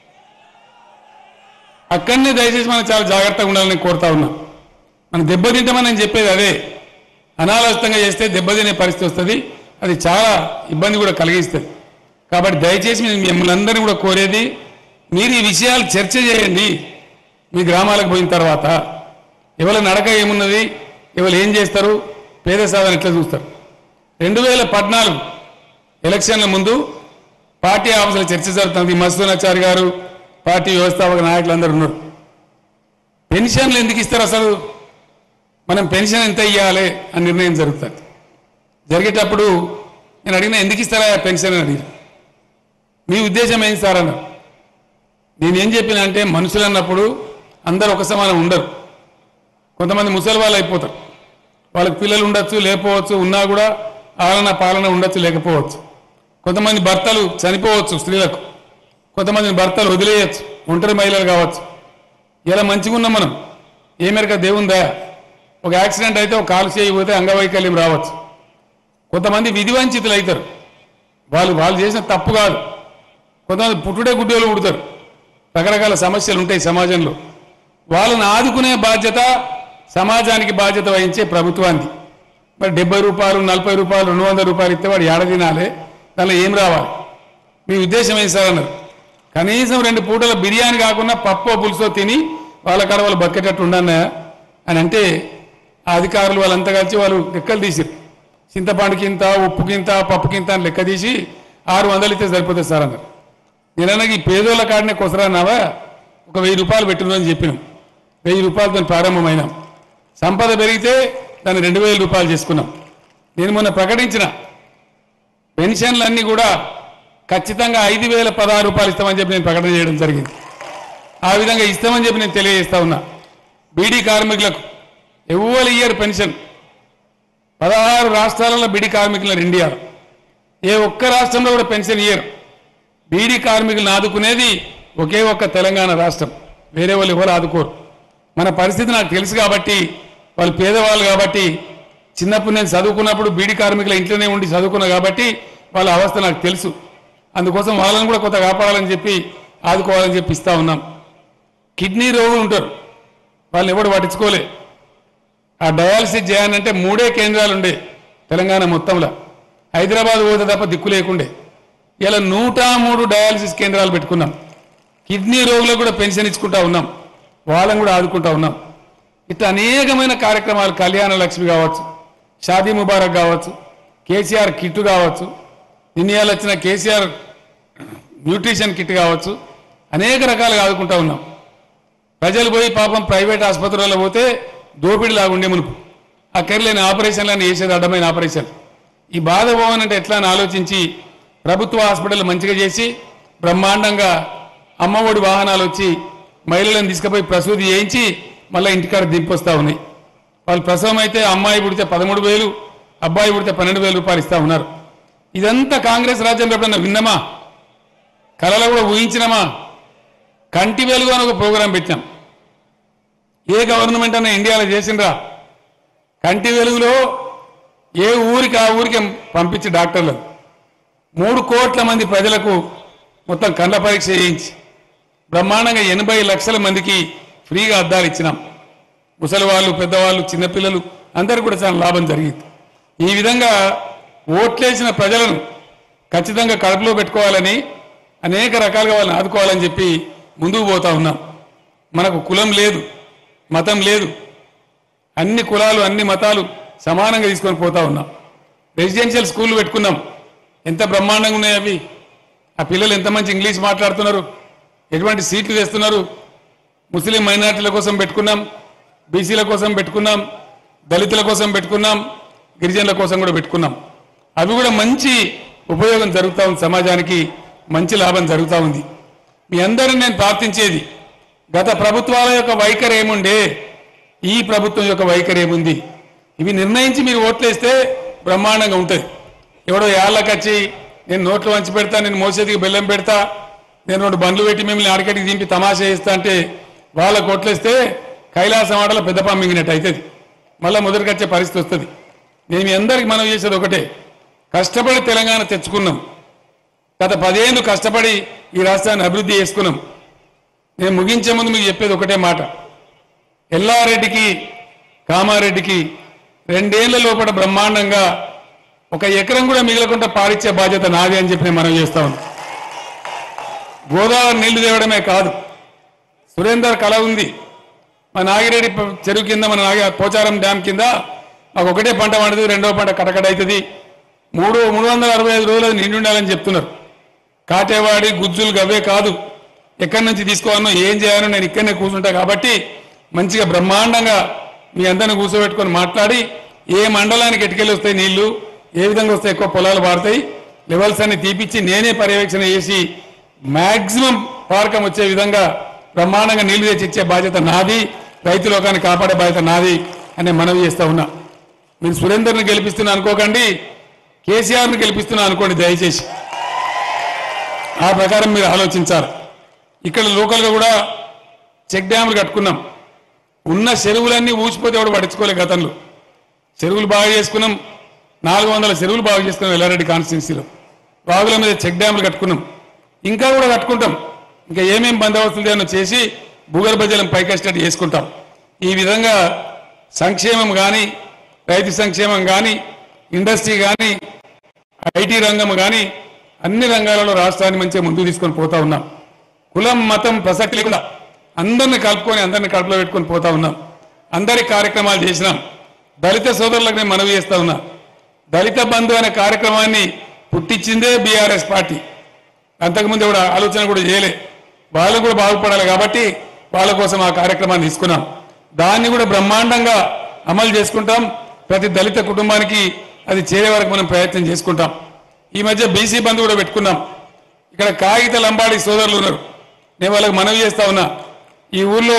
అక్కడనే దయచేసి మనం చాలా జాగ్రత్తగా ఉండాలని కోరుతా ఉన్నా మనం దెబ్బతింటామని నేను చెప్పేది అదే అనాలోచితంగా చేస్తే దెబ్బతినే పరిస్థితి వస్తుంది అది చాలా ఇబ్బంది కూడా కలిగిస్తుంది కాబట్టి దయచేసి నేను మిమ్మల్ని అందరినీ కూడా కోరేది మీరు ఈ విషయాలు చర్చ చేయండి మీ గ్రామాలకు పోయిన తర్వాత ఎవరి నడక ఏమున్నది ఎవరు ఏం చేస్తారు పేద సాధన ఎట్లా చూస్తారు రెండు వేల పద్నాలుగు ఎలక్షన్ల ముందు పార్టీ ఆఫీసులో చర్చ జరుగుతుంది మస్తూనాచారి గారు పార్టీ వ్యవస్థాపక నాయకులు అందరూ ఉన్నారు పెన్షన్లు ఎందుకు ఇస్తారు అసలు మనం పెన్షన్ ఎంత ఇవ్వాలి అని నిర్ణయం జరుగుతుంది జరిగేటప్పుడు నేను అడిగిన ఎందుకు ఇస్తారా ఆ పెన్షన్ అని అడిగిన మీ ఉద్దేశం ఏంటి సార్ అన్నారు నేనేం చెప్పిన అంటే మనుషులు అన్నప్పుడు అందరూ ఒక సమానం ఉండరు కొంతమంది ముసలి వాళ్ళు అయిపోతారు వాళ్ళకి పిల్లలు ఉండొచ్చు లేకపోవచ్చు ఉన్నా కూడా ఆలన పాలన ఉండొచ్చు లేకపోవచ్చు కొంతమంది భర్తలు చనిపోవచ్చు స్త్రీలకు కొంతమందిని భర్తలు వదిలేయచ్చు ఒంటరి మహిళలు కావచ్చు ఇలా మంచిగా ఉన్నాం మనం ఏ మేరకు దేవుందా ఒక యాక్సిడెంట్ అయితే ఒక కాలు చేయకపోతే అంగవైకల్యం రావచ్చు కొంతమంది విధివంచితులు అవుతారు వాళ్ళు వాళ్ళు చేసిన తప్పు కాదు కొంతమంది పుట్టుడే గుడ్డోలు పుడతారు రకరకాల సమస్యలు ఉంటాయి సమాజంలో వాళ్ళని ఆదుకునే బాధ్యత సమాజానికి బాధ్యత వహించే ప్రభుత్వానికి మరి డెబ్బై రూపాయలు నలభై రూపాయలు రెండు వందల రూపాయలు ఇస్తే వాడు ఏడ తినాలి దానిలో ఏం రావాలి మీ ఉద్దేశం ఏం సార్ అన్నారు కనీసం రెండు పూటల బిర్యానీ కాకుండా పప్పు పులుసో తిని వాళ్ళ కాడ వాళ్ళు బక్కేటట్టు ఉండన్నా అని అంటే ఆ అధికారులు వాళ్ళంతా కలిసి వాళ్ళు లెక్కలు తీసిరు చింతపండుకింత ఉప్పుకింత పప్పుకింత అని లెక్క తీసి ఆరు వందలు ఇస్తే సరిపోతుంది సార్ అన్నారు నేను ఈ పేదోళ్ళ కాడనే కొసరానావా ఒక వెయ్యి రూపాయలు పెట్టిందని చెప్పినాం వెయ్యి రూపాయలతో ప్రారంభమైనాం సంపద పెరిగితే దాన్ని రెండు వేల రూపాయలు చేసుకున్నాం నేను మొన్న ప్రకటించిన పెన్షన్లన్నీ కూడా ఖచ్చితంగా ఐదు వేల పదహారు రూపాయలు ఇస్తామని చెప్పి నేను ప్రకటన చేయడం జరిగింది ఆ విధంగా ఇస్తామని చెప్పి నేను తెలియజేస్తా ఉన్నా బీడీ కార్మికులకు ఎవరు ఇయ్యరు పెన్షన్ పదహారు రాష్ట్రాలలో బీడీ కార్మికులను ఇండియాలో ఏ ఒక్క రాష్ట్రంలో కూడా పెన్షన్ ఇయ్యరు బీడీ కార్మికులను ఆదుకునేది ఒకే ఒక్క తెలంగాణ రాష్ట్రం వేరే వాళ్ళు ఎవరు ఆదుకోరు మన పరిస్థితి నాకు తెలుసు కాబట్టి వాళ్ళు పేదవాళ్ళు కాబట్టి చిన్నప్పుడు నేను చదువుకున్నప్పుడు బీడీ కార్మికుల ఇంట్లోనే ఉండి చదువుకున్నా కాబట్టి వాళ్ళ అవస్థ నాకు తెలుసు అందుకోసం వాళ్ళని కూడా కొంత కాపాడాలని చెప్పి ఆదుకోవాలని చెప్పి ఇస్తా ఉన్నాం కిడ్నీ రోగులు ఉంటారు వాళ్ళని ఎవడు పట్టించుకోలే ఆ డయాలసిస్ చేయాలంటే మూడే కేంద్రాలు ఉండే తెలంగాణ మొత్తంలో హైదరాబాద్ పోతే తప్ప దిక్కు లేకుండే ఇలా నూట మూడు డయాలసిస్ కేంద్రాలు పెట్టుకున్నాం కిడ్నీ రోగులకు కూడా పెన్షన్ ఇచ్చుకుంటా ఉన్నాం వాళ్ళని కూడా ఆదుకుంటా ఉన్నాం ఇట్లా అనేకమైన కార్యక్రమాలు కళ్యాణ లక్ష్మి కావచ్చు షాదీ ముబారక్ కావచ్చు కేసీఆర్ కిట్ కావచ్చు నిన్నయాలు వచ్చిన కేసీఆర్ న్యూట్రిషన్ కిట్ కావచ్చు అనేక రకాలుగా ఆదుకుంటా ఉన్నాం ప్రజలు పోయి పాపం ప్రైవేట్ ఆసుపత్రుల్లో పోతే దోపిడీ లాగుండే మునుపు ఆ కెరలేని ఆపరేషన్లని వేసేది అడ్డమైన ఆపరేషన్ ఈ బాధ పోవనంటే ఎట్లా అని ఆలోచించి ప్రభుత్వ హాస్పిటల్ మంచిగా చేసి బ్రహ్మాండంగా అమ్మఒడి వాహనాలు వచ్చి మహిళలను తీసుకుపోయి ప్రసూతి చేయించి మళ్ళీ ఇంటికాడ దింపొస్తా ఉన్నాయి వాళ్ళు ప్రసవం అయితే అమ్మాయి పుడితే పదమూడు వేలు అబ్బాయి పుడితే పన్నెండు వేలు రూపాయలు ఇస్తా ఉన్నారు ఇదంతా కాంగ్రెస్ రాజ్యంలో ఎప్పుడన్నా విన్నామా కళలో కూడా ఊహించినామా కంటి వెలుగు అని ఒక ప్రోగ్రాం పెట్టాం ఏ గవర్నమెంట్ అన్న ఇండియాలో చేసిండ్రా కంటి వెలుగులో ఏ ఊరికి ఆ ఊరికి పంపించి డాక్టర్లు మూడు కోట్ల మంది ప్రజలకు మొత్తం కండ్ల పరీక్ష చేయించి బ్రహ్మాండంగా ఎనభై లక్షల మందికి ఫ్రీగా అద్దాలు ఇచ్చినాం ముసలి వాళ్ళు పెద్దవాళ్ళు చిన్నపిల్లలు అందరికీ కూడా చాలా లాభం జరిగింది ఈ విధంగా ఓట్లేసిన ప్రజలను ఖచ్చితంగా కడుపులో పెట్టుకోవాలని అనేక రకాలుగా వాళ్ళని ఆదుకోవాలని చెప్పి ముందుకు పోతా ఉన్నాం మనకు కులం లేదు మతం లేదు అన్ని కులాలు అన్ని మతాలు సమానంగా తీసుకొని పోతా ఉన్నాం రెసిడెన్షియల్ స్కూల్ పెట్టుకున్నాం ఎంత బ్రహ్మాండంగా ఉన్నాయి అవి ఆ పిల్లలు ఎంత మంచి ఇంగ్లీష్ మాట్లాడుతున్నారు ఎటువంటి సీట్లు తెస్తున్నారు ముస్లిం మైనార్టీల కోసం పెట్టుకున్నాం బీసీల కోసం పెట్టుకున్నాం దళితుల కోసం పెట్టుకున్నాం గిరిజనుల కోసం కూడా పెట్టుకున్నాం అవి కూడా మంచి ఉపయోగం జరుగుతూ ఉంది సమాజానికి మంచి లాభం జరుగుతూ ఉంది మీ అందరిని నేను ప్రార్థించేది గత ప్రభుత్వాల యొక్క వైఖరి ఏముండే ఈ ప్రభుత్వం యొక్క వైఖరి ఏముంది ఇవి నిర్ణయించి మీరు ఓట్లేస్తే బ్రహ్మాండంగా ఉంటుంది ఎవడో యాళ్ళకచ్చి నేను నోట్లు వంచి పెడతా నేను మోసేదికి బెల్లం పెడతా నేను రెండు బండ్లు పెట్టి మిమ్మల్ని ఆడికటికి దింపి తమాషా చేస్తా అంటే వాళ్ళకు ఓట్లేస్తే కైలాసం ఆటలో పెద్ద పంపింగినట్టు అవుతుంది మళ్ళీ మొదటికొచ్చే పరిస్థితి వస్తుంది నేను మీ అందరికి మనం చేసేది ఒకటే కష్టపడి తెలంగాణ తెచ్చుకున్నాం గత పదేళ్ళు కష్టపడి ఈ రాష్ట్రాన్ని అభివృద్ధి చేసుకున్నాం నేను ముగించే ముందు మీకు చెప్పేది ఒకటే మాట ఎల్లారెడ్డికి కామారెడ్డికి రెండేళ్ల లోపల బ్రహ్మాండంగా ఒక ఎకరం కూడా మిగలకుండా పాలిచ్చే బాధ్యత నాది అని చెప్పి నేను మనం చేస్తా ఉన్నాను గోదావరి నీళ్లు తేవడమే కాదు సురేందర్ కళ ఉంది మా నాగిరెడ్డి ప- చెరువు కింద మన నాగి పోచారం డ్యామ్ కింద మాకు ఒకటే పంట పండుతుంది రెండో పంట కటకట అవుతుంది మూడు మూడు వందల అరవై ఐదు రోజులు అది నిండి ఉండాలని చెప్తున్నారు కాటేవాడి గుజ్జులు గవ్వే కాదు ఎక్కడి నుంచి తీసుకోవాలనో ఏం చేయాలో నేను ఇక్కడనే కూర్చుంటా కాబట్టి మంచిగా బ్రహ్మాండంగా మీ అందరిని కూర్చోబెట్టుకొని మాట్లాడి ఏ మండలానికి ఎటుకెళ్ళి వస్తాయి నీళ్లు ఏ విధంగా వస్తాయి ఎక్కువ పొలాలు పారుతాయి లెవెల్స్ అన్ని తీపిచ్చి నేనే పర్యవేక్షణ చేసి మాక్సిమం పారకం వచ్చే విధంగా బ్రహ్మాండంగా నీళ్లు తెచ్చి ఇచ్చే బాధ్యత నాది రైతు లోకాన్ని కాపాడే బాధ్యత నాది అని మనవి చేస్తా ఉన్నా మీరు సురేందర్ని గెలిపిస్తున్నా అనుకోకండి కేసీఆర్ని గెలిపిస్తున్నా అనుకోండి దయచేసి ఆ ప్రకారం మీరు ఆలోచించాలి ఇక్కడ లోకల్గా కూడా చెక్ డ్యాములు కట్టుకున్నాం ఉన్న చెరువులన్నీ ఊసిపోతే ఎవడు పట్టించుకోలే గతంలో చెరువులు బాగా చేసుకున్నాం నాలుగు వందల చెరువులు బాగా చేసుకున్నాం ఎల్లారెడ్డి కాన్స్టిట్యున్సీలో వాగుల మీద చెక్ డ్యాములు కట్టుకున్నాం ఇంకా కూడా కట్టుకుంటాం ఇంకా ఏమేం బందోబస్తులు ఏమైనా చేసి భూగర్భ జలం పైకెస్టేట్ చేసుకుంటాం ఈ విధంగా సంక్షేమం కానీ రైతు సంక్షేమం కానీ ఇండస్ట్రీ కానీ ఐటీ రంగం కానీ అన్ని రంగాలలో రాష్ట్రాన్ని మంచిగా ముందుకు తీసుకొని పోతా ఉన్నాం కులం మతం ప్రసక్తి లేకుండా అందరిని కలుపుకొని అందరిని కడుపులో పెట్టుకొని పోతా ఉన్నాం అందరి కార్యక్రమాలు చేసినాం దళిత సోదరులకు నేను మనవి చేస్తా ఉన్నా దళిత బంధు అనే కార్యక్రమాన్ని పుట్టించిందే బీఆర్ఎస్ పార్టీ అంతకుముందు కూడా ఆలోచన కూడా చేయలే వాళ్ళు కూడా బాగుపడాలి కాబట్టి వాళ్ళ కోసం ఆ కార్యక్రమాన్ని తీసుకున్నాం దాన్ని కూడా బ్రహ్మాండంగా అమలు చేసుకుంటాం ప్రతి దళిత కుటుంబానికి అది చేరే వరకు మనం ప్రయత్నం చేసుకుంటాం ఈ మధ్య బీసీ బంధు కూడా పెట్టుకున్నాం ఇక్కడ కాగిత లంబాడి సోదరులు ఉన్నారు నేను వాళ్ళకి మనవి చేస్తా ఉన్నా ఈ ఊర్లో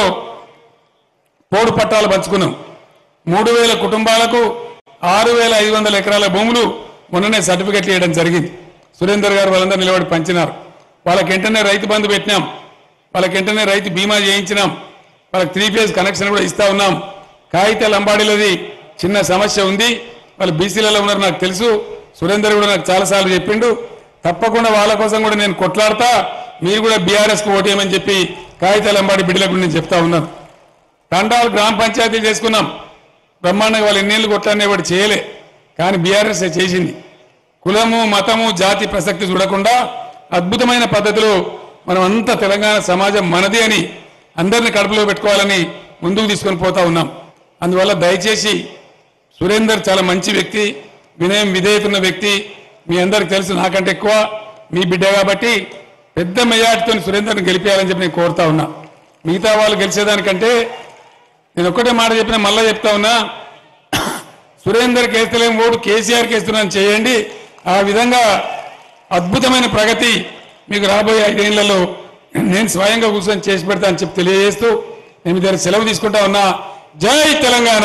పోడు పట్టాలు పంచుకున్నాం మూడు వేల కుటుంబాలకు ఆరు వేల ఐదు వందల ఎకరాల భూములు మొన్ననే సర్టిఫికెట్లు ఇవ్వడం జరిగింది సురేందర్ గారు వాళ్ళందరూ నిలబడి పంచినారు వాళ్ళకి వెంటనే రైతు బంధు పెట్టినాం వాళ్ళకి వెంటనే రైతు బీమా చేయించినాం వాళ్ళకి త్రీ ఫేజ్ కనెక్షన్ కూడా ఇస్తా ఉన్నాం కాగిత లంబాడీలది చిన్న సమస్య ఉంది వాళ్ళు బీసీలలో ఉన్నారు నాకు తెలుసు సురేందర్ కూడా నాకు చాలాసార్లు చెప్పిండు తప్పకుండా వాళ్ళ కోసం కూడా నేను కొట్లాడతా మీరు కూడా బీఆర్ఎస్కి ఓటేయమని చెప్పి కాగిత లంబాడి బిడ్డలకు నేను చెప్తా ఉన్నాను తండాలు గ్రామ పంచాయతీలు చేసుకున్నాం బ్రహ్మాండంగా వాళ్ళు ఎన్నేళ్ళు కొట్లాడినా వాడు చేయలే కానీ బీఆర్ఎస్ చేసింది కులము మతము జాతి ప్రసక్తి చూడకుండా అద్భుతమైన పద్ధతిలో మనం అంతా తెలంగాణ సమాజం మనది అని అందరిని కడుపులో పెట్టుకోవాలని ముందుకు తీసుకొని పోతా ఉన్నాం అందువల్ల దయచేసి సురేందర్ చాలా మంచి వ్యక్తి వినయం విధేయత ఉన్న వ్యక్తి మీ అందరికి తెలుసు నాకంటే ఎక్కువ మీ బిడ్డ కాబట్టి పెద్ద మెజార్టీతో సురేందర్ని గెలిపేయాలని చెప్పి నేను కోరుతా ఉన్నా మిగతా వాళ్ళు గెలిచేదానికంటే నేను ఒక్కటే మాట చెప్పిన మళ్ళా చెప్తా ఉన్నా సురేందర్కి వేస్తలేం ఓటు కేసీఆర్కి వేస్తున్నాను చేయండి ఆ విధంగా అద్భుతమైన ప్రగతి మీకు రాబోయే ఐదేళ్లలో నేను స్వయంగా కూర్చొని చేసి పెడతా అని చెప్పి తెలియజేస్తూ నేను మీ దగ్గర సెలవు తీసుకుంటా ఉన్నా జై తెలంగాణ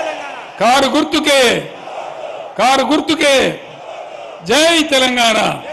కారు గుర్తుకే కారు గుర్తుకే జై తెలంగాణ